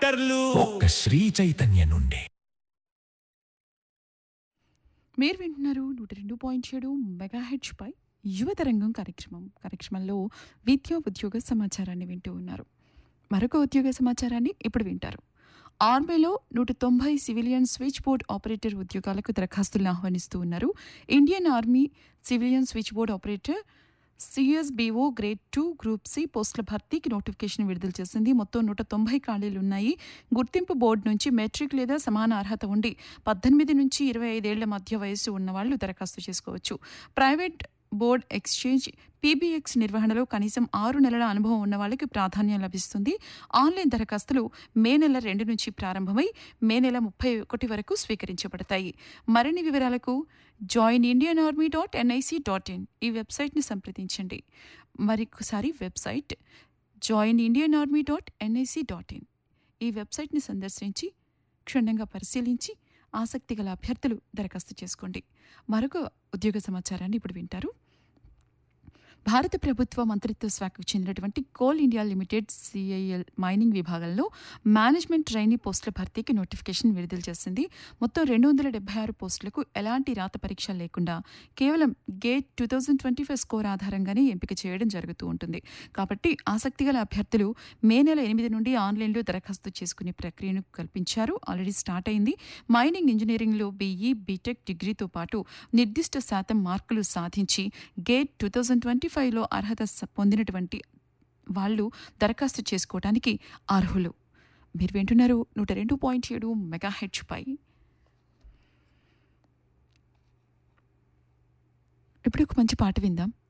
స్టిక్కర్లు ఒక్క శ్రీ చైతన్య నుండి మీరు వింటున్నారు నూట రెండు పాయింట్ ఏడు మెగా హెచ్పై యువతరంగం కార్యక్రమం కార్యక్రమంలో విద్యా ఉద్యోగ సమాచారాన్ని వింటూ ఉన్నారు మరొక ఉద్యోగ సమాచారాన్ని ఇప్పుడు వింటారు ఆర్మీలో నూట తొంభై సివిలియన్ స్విచ్ బోర్డ్ ఆపరేటర్ ఉద్యోగాలకు దరఖాస్తులను ఆహ్వానిస్తూ ఉన్నారు Indian army civilian switchboard operator CSBO grade two group C పోస్టుల భర్తీకి నోటిఫికేషన్ విడుదల చేసింది మొత్తం నూట తొంభై ఖాళీలు ఉన్నాయి గుర్తింపు బోర్డు నుంచి మెట్రిక్ లేదా సమాన అర్హత ఉండి పద్దెనిమిది నుంచి ఇరవై ఐదేళ్ల మధ్య వయస్సు ఉన్న వాళ్ళు దరఖాస్తు చేసుకోవచ్చు ప్రైవేట్ బోర్డ్ ఎక్స్చేంజ్ పీబీఎక్స్ నిర్వహణలో కనీసం ఆరు నెలల అనుభవం ఉన్న వాళ్ళకి ప్రాధాన్యం లభిస్తుంది ఆన్లైన్ దరఖాస్తులు మే నెల రెండు నుంచి ప్రారంభమై మే నెల ముప్పై ఒకటి వరకు స్వీకరించబడతాయి మరిన్ని వివరాలకు join Indian army dot NIC dot in ఈ వెబ్సైట్ని సంప్రదించండి మరొకసారి website join Indian army dot NIC dot in ఈ వెబ్సైట్ని సందర్శించి క్షుణ్ణంగా పరిశీలించి ఆసక్తి గల అభ్యర్థులు దరఖాస్తు చేసుకోండి మరొక ఉద్యోగ సమాచారాన్ని ఇప్పుడు వింటారు భారత ప్రభుత్వ మంత్రిత్వ శాఖకు చెందినటువంటి coal India limited CIL mining విభాగంలో మేనేజ్మెంట్ ట్రైనీ పోస్టుల భర్తీకి నోటిఫికేషన్ విడుదల చేసింది మొత్తం రెండు వందల డెబ్బై ఆరు పోస్టులకు ఎలాంటి రాత పరీక్ష లేకుండా కేవలం GATE two thousand twenty five score ఆధారంగానే ఎంపిక చేయడం జరుగుతూ ఉంటుంది కాబట్టి ఆసక్తి గల అభ్యర్థులు మే నెల ఎనిమిది నుండి ఆన్లైన్లో దరఖాస్తు చేసుకునే ప్రక్రియను కల్పించారు ఆల్రెడీ స్టార్ట్ అయింది మైనింగ్ ఇంజనీరింగ్లో బీఈ బీటెక్ డిగ్రీతో పాటు నిర్దిష్ట శాతం మార్కులు సాధించి గేట్ టూ థౌజండ్ ట్వంటీ ఫైవ్లో అర్హత స- పొందినటువంటి వాళ్ళు దరఖాస్తు చేసుకోవడానికి అర్హులు మీరు వింటున్నారు నూట రెండు పాయింట్ ఏడు మెగా హెచ్ పై ఇప్పుడు ఒక మంచి పాట విందాం